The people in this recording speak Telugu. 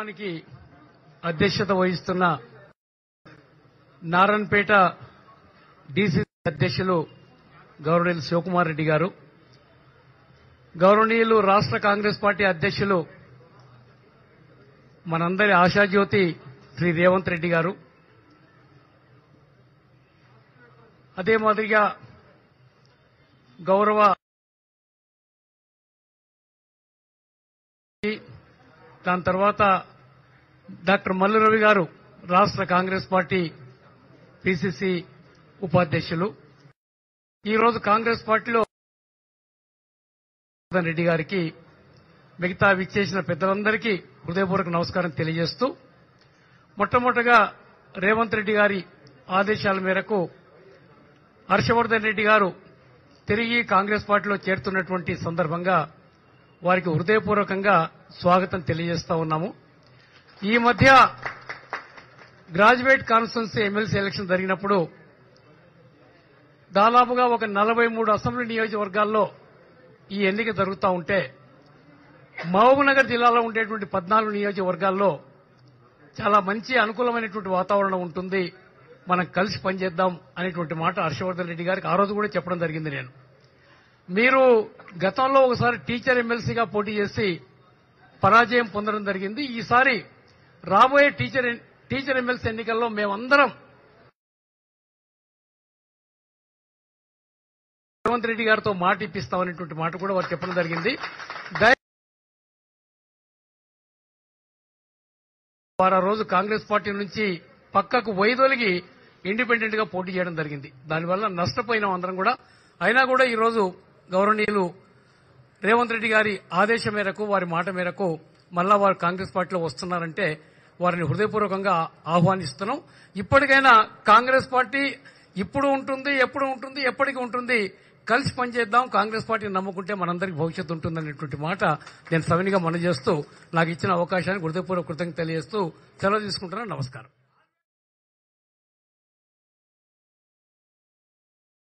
కార్యక్రమానికి అధ్యక్షత వహిస్తున్న నారాయణపేట డీసీసీ అధ్యక్షులు గౌరవనీయులు శివకుమార్ రెడ్డి గారు గౌరవనీయులు రాష్ట్ర కాంగ్రెస్ పార్టీ అధ్యక్షులు మనందరి ఆశాజ్యోతి శ్రీ రేవంత్ రెడ్డి గారు అదే మాదిరిగా గౌరవ దాని తర్వాత డాక్టర్ మల్లు రవి గారు రాష్ట్ర కాంగ్రెస్ పార్టీ పిసిసి ఉపాధ్యక్షులు ఈరోజు కాంగ్రెస్ పార్టీలో జనార్దన్ రెడ్డి గారికి మిగతా విచ్చేసిన పెద్దలందరికీ హృదయపూర్వక నమస్కారం తెలియజేస్తూ మొట్టమొదటగా రేవంత్ రెడ్డి గారి ఆదేశాల మేరకు హర్షవర్ధన్ రెడ్డి గారు తిరిగి కాంగ్రెస్ పార్టీలో చేరుతున్నటువంటి సందర్భంగా వారికి హృదయపూర్వకంగా స్వాగతం తెలియజేస్తా ఉన్నాము ఈ మధ్య గ్రాడ్యుయేట్ కాన్స్టిట్యున్సీ ఎమ్మెల్సీ ఎలక్షన్ జరిగినప్పుడు దాదాపుగా ఒక నలభై మూడు అసెంబ్లీ నియోజకవర్గాల్లో ఈ ఎన్నిక జరుగుతూ ఉంటే మహబూబ్నగర్ జిల్లాలో ఉండేటువంటి పద్నాలుగు నియోజకవర్గాల్లో చాలా మంచి అనుకూలమైనటువంటి వాతావరణం ఉంటుంది మనం కలిసి పనిచేద్దాం అనేటువంటి మాట హర్షవర్ధన్ రెడ్డి గారికి ఆ రోజు కూడా చెప్పడం జరిగింది నేను మీరు గతంలో ఒకసారి టీచర్ ఎమ్మెల్సీగా పోటీ చేసి పరాజయం పొందడం జరిగింది ఈసారి రాబోయే టీచర్ టీచర్ ఎమ్మెల్సీ ఎన్నికల్లో మేమందరం రేవంత్ రెడ్డి గారితో మాట ఇప్పిస్తామనేటువంటి మాట కూడా వారు చెప్పడం జరిగింది దయ- వారు ఆ రోజు కాంగ్రెస్ పార్టీ నుంచి పక్కకు వైదొలిగి ఇండిపెండెంట్ గా పోటీ చేయడం జరిగింది దానివల్ల నష్టపోయినాం అందరం కూడా అయినా కూడా ఈ రోజు గౌరవనీయులు రేవంత్ రెడ్డి గారి ఆదేశం మేరకు వారి మాట మేరకు మళ్ళా వారు కాంగ్రెస్ పార్టీలో వస్తున్నారంటే వారిని హృదయపూర్వకంగా ఆహ్వానిస్తున్నాం ఇప్పటికైనా కాంగ్రెస్ పార్టీ ఇప్పుడు ఉంటుంది ఎప్పుడు ఉంటుంది ఎప్పటికీ ఉంటుంది కలిసి పనిచేద్దాం కాంగ్రెస్ పార్టీని నమ్ముకుంటే మనందరికీ భవిష్యత్తు ఉంటుందనేటువంటి మాట నేను సవినిగా మనం చేస్తూ నాకు ఇచ్చిన అవకాశానికి హృదయపూర్వక కృతజ్ఞత తెలియజేస్తూ సెలవు తీసుకుంటున్నాను నమస్కారం